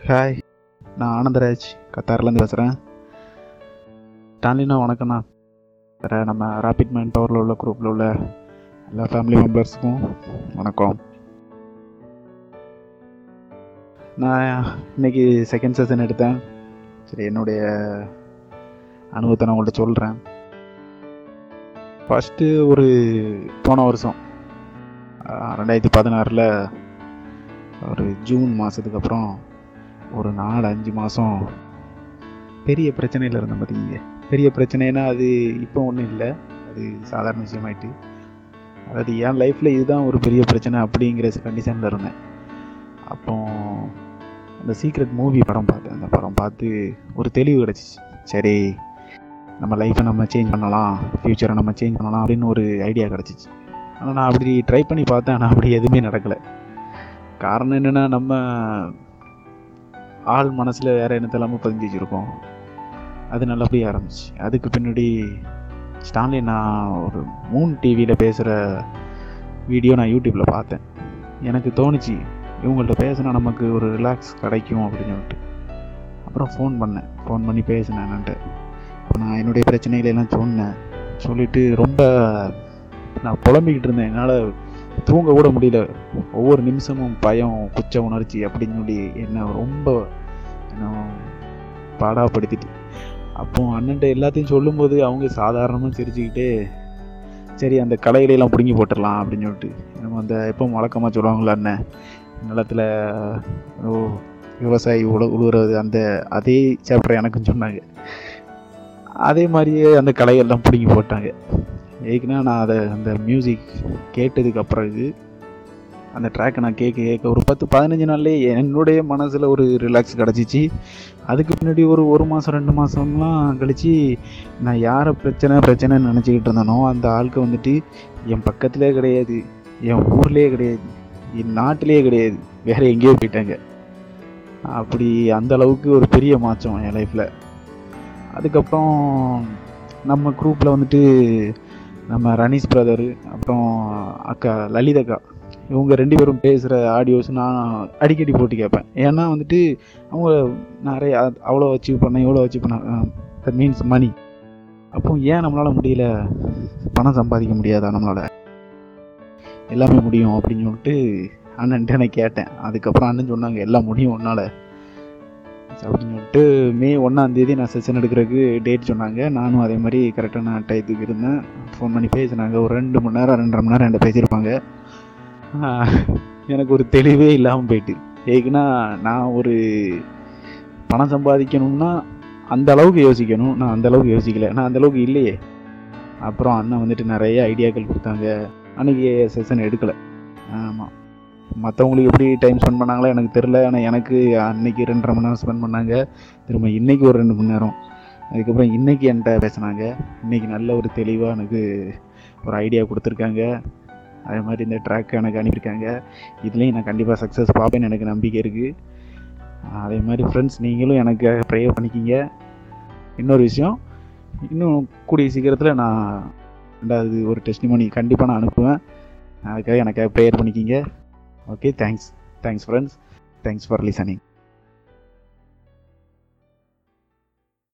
hi நான் ஆனந்தராஜ் கத்தார்லேருந்து பேசுகிறேன் ஸ்டாலினா வணக்கம்ண்ணா வேறு நம்ம ராபிட் மேன் பவரில் உள்ள குரூப்பில் உள்ள எல்லா ஃபேமிலி மெம்பர்ஸுக்கும் வணக்கம் நான் இன்னைக்கு செகண்ட் செஷன் எடுத்தேன் சரி என்னுடைய அனுபவத்தை நான் உங்கள்கிட்ட சொல்கிறேன் ஃபஸ்ட்டு ஒரு போன வருஷம் ஆஹ் ரெண்டாயிரத்தி பதினாறில் ஒரு ஜூன் மாதத்துக்கு அப்புறம் ஒரு நாலு அஞ்சு மாதம் பெரிய பிரச்சனையில் இருந்தேன் பார்த்தீங்க பெரிய பிரச்சனைனா அது இப்போ ஒன்றும் இல்லை அது சாதாரண விஷயமாயிட்டு அதாவது என் லைஃப்பில் இதுதான் ஒரு பெரிய பிரச்சனை அப்படிங்கிற கண்டிஷனில் இருந்தேன் அப்போ அந்த சீக்ரெட் மூவி படம் பார்த்தேன் அந்த படம் பார்த்து ஒரு தெளிவு கிடச்சிச்சு சரி நம்ம லைஃப்பை நம்ம சேஞ்ச் பண்ணலாம் ஃப்யூச்சரை நம்ம சேஞ்ச் பண்ணலாம் அப்படின்னு ஒரு ஐடியா கிடச்சிச்சு ஆனால் நான் அப்படி ட்ரை பண்ணி பார்த்தேன் ஆனால் அப்படி எதுவுமே நடக்கலை காரணம் என்னென்னா நம்ம ஆள் மனசில் வேறு என்னத்தெல்லாமோ பதிஞ்சு வச்சுருக்கோம் அது நல்லபடியாக ஆரம்பிச்சு அதுக்கு பின்னாடி ஸ்டான்லி நான் ஒரு மூன் டிவியில் பேசுகிற வீடியோ நான் யூடியூப்பில் பார்த்தேன் எனக்கு தோணுச்சு இவங்கள்ட்ட பேசினா நமக்கு ஒரு ரிலாக்ஸ் கிடைக்கும் அப்படின்னு சொல்லிட்டு அப்புறம் ஃபோன் பண்ணேன் ஃபோன் பண்ணி பேசினேன் என்கிட்ட இப்போ நான் என்னுடைய பிரச்சனைகளை எல்லாம் சொன்னேன் சொல்லிவிட்டு ரொம்ப நான் புலம்பிக்கிட்டு இருந்தேன் என்னால் தூங்க கூட முடியல ஒவ்வொரு நிமிஷமும் பயம் குச்ச உணர்ச்சி அப்படின்னு சொல்லி என்ன ரொம்ப என்ன பாடாப்படுத்திட்டு அப்போ அண்ணன்ட்ட எல்லாத்தையும் சொல்லும்போது அவங்க சாதாரணமாக சிரிச்சுக்கிட்டே சரி அந்த களையிலையெல்லாம் பிடுங்கி போட்டுடலாம் அப்படின்னு சொல்லிட்டு நம்ம அந்த எப்போ வழக்கமாக சொல்லுவாங்களா அண்ணன் நிலத்தில் ஓ விவசாயி உழ உழுவுறது அந்த அதே சாப்டர் எனக்கும் சொன்னாங்க அதே மாதிரியே அந்த களையெல்லாம் பிடுங்கி போட்டாங்க ஏக்குன்னா நான் அதை அந்த மியூசிக் கேட்டதுக்கு பிறகு அந்த ட்ராக்கை நான் கேட்க கேட்க ஒரு பத்து பதினஞ்சு நாள்லேயே என்னுடைய மனசில் ஒரு ரிலாக்ஸ் கிடச்சிச்சு அதுக்கு பின்னாடி ஒரு ஒரு மாதம் ரெண்டு மாதம்லாம் கழித்து நான் யாரை பிரச்சனை பிரச்சனைன்னு நினச்சிக்கிட்டு இருந்தேனோ அந்த ஆளுக்கு வந்துட்டு என் பக்கத்திலே கிடையாது என் ஊர்லேயே கிடையாது என் நாட்டிலேயே கிடையாது வேறு எங்கேயோ போயிட்டாங்க அப்படி அந்த அளவுக்கு ஒரு பெரிய மாற்றம் என் லைஃப்பில் அதுக்கப்புறம் நம்ம குரூப்பில் வந்துட்டு நம்ம ரனீஷ் பிரதரு அப்புறம் அக்கா லலிதக்கா இவங்க ரெண்டு பேரும் பேசுகிற ஆடியோஸ் நான் அடிக்கடி போட்டு கேட்பேன் ஏன்னா வந்துட்டு அவங்க நிறைய அ- அவ்வளோ அச்சீவ் பண்ண இவ்வளோ அச்சீவ் பண்ண தட் மீன்ஸ் மணி அப்போ ஏன் நம்மளால் முடியல பணம் சம்பாதிக்க முடியாதா நம்மளால் எல்லாமே முடியும் அப்படின்னு சொல்லிட்டு அண்ணன்ட்ட நான் கேட்டேன் அதுக்கப்புறம் அண்ணன் சொன்னாங்க எல்லாம் முடியும் உன்னால் அப்படின்னு சொல்லிட்டு மே ஒன்றாந்தேதி நான் செஷன் எடுக்கிறதுக்கு டேட் சொன்னாங்க நானும் அதே மாதிரி கரெக்டாக நான் டயத்துக்கு இருந்தேன் ஃபோன் பண்ணி பேசினாங்க ஒரு ரெண்டு மணி நேரம் ரெண்டரை மணி நேரம் என்கிட்ட பேசியிருப்பாங்க ஆஹ், எனக்கு ஒரு தெளிவே இல்லாமல் போயிட்டு ஏக்குன்னா நான் ஒரு பணம் சம்பாதிக்கணும்னா அந்த அளவுக்கு யோசிக்கணும் நான் அந்த அளவுக்கு யோசிக்கல நான் அந்த அளவுக்கு இல்லையே அப்புறம் அண்ணன் வந்துட்டு நிறைய ஐடியாக்கள் கொடுத்தாங்க அன்றைக்கி செஷன் எடுக்கலை ஆமாம் மற்றவங்களுக்கு எப்படி டைம் ஸ்பெண்ட் பண்ணாங்களோ எனக்கு தெரில ஆனால் எனக்கு அன்னைக்கு ரெண்டரை மணி நேரம் ஸ்பெண்ட் பண்ணாங்க திரும்ப இன்னைக்கு ஒரு ரெண்டு மணி நேரம் அதுக்கப்புறம் இன்னைக்கு என்கிட்ட பேசுனாங்க இன்னைக்கு நல்ல ஒரு தெளிவாக எனக்கு ஒரு ஐடியா கொடுத்துருக்காங்க அதே மாதிரி இந்த ட்ராக் எனக்கு அனுப்பியிருக்காங்க இதுலேயும் நான் கண்டிப்பாக சக்ஸஸ் பார்ப்பேன்னு எனக்கு நம்பிக்கை இருக்குது அதே மாதிரி ஃப்ரெண்ட்ஸ் நீங்களும் எனக்கு ப்ரேயர் பண்ணிக்கிங்க இன்னொரு விஷயம் இன்னும் கூடிய சீக்கிரத்தில் நான் ரெண்டாவது ஒரு டெஸ்டிமோனி கண்டிப்பாக நான் அனுப்புவேன் அதுக்காக எனக்காக ப்ரேயர் பண்ணிக்கிங்க okay thanks thanks friends thanks for listening